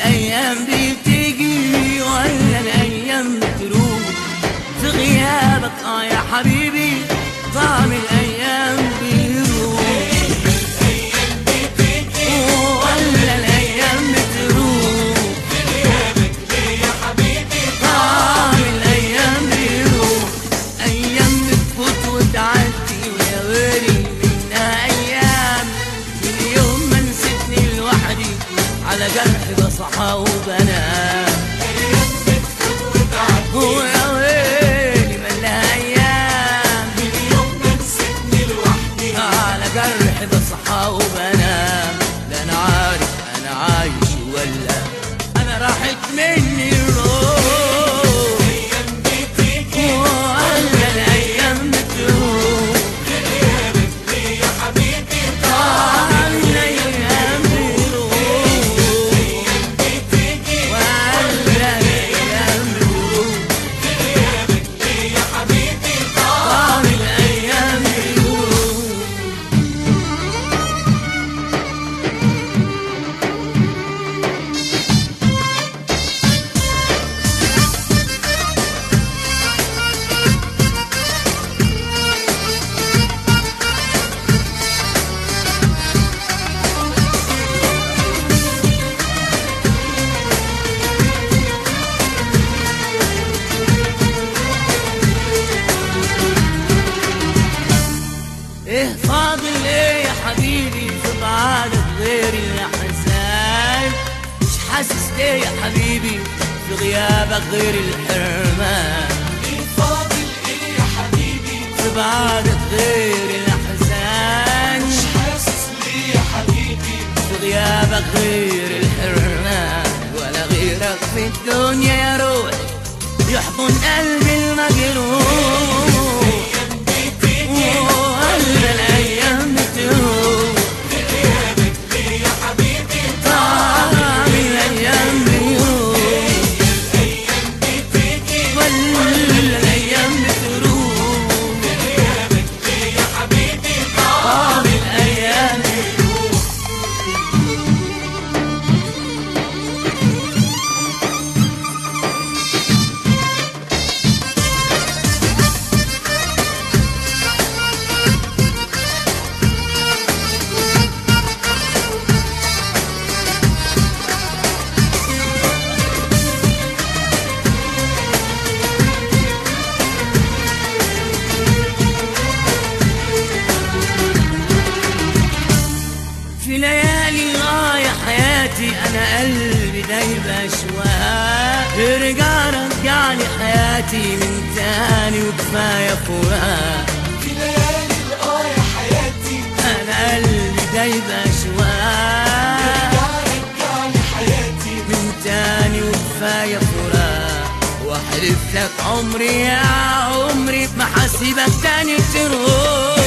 الايام دي بتيجي ولا الايام بتروح في غيابك اه يا حبيبي طعم الايام بيروح ولا الايام بتروح طعم الايام بيروح ايام بتفوت وتعدي ويا ويلي منها ايام من يوم ما نسيتني لوحدي على جرح بصحى وبنام ويا ويلي ملها ايام على جرح بصحى وبنام لا انا عارف انا عايش ولا انا راحت مني الروح ولا الايام بتروح آه، الأيام بتروح. ولا الأيام بتروح. آه، الأيام بتروح. ايه فاضل ايه يا حبيبي في بعادك غير الاحزان مش حاسس ليه يا حبيبي في غيابك غير الحرمان في بعادك غير الاحزان في غيابك غير الحرمان ولا غيرك في الدنيا يا روح يحضن قلبي المجروح ولا الايام بتروح طعم الايام بيروح ولا الايام بتروح طعم الايام في ليالي الله يا حياتي انا قلبي دايب اشواق ارجع رجع لي حياتي من تاني وكفايه فراق انا قلبي دايب اشواق من تاني وكفايه فراق واحلف لك عمري يا عمري بمحاسبك تاني تروح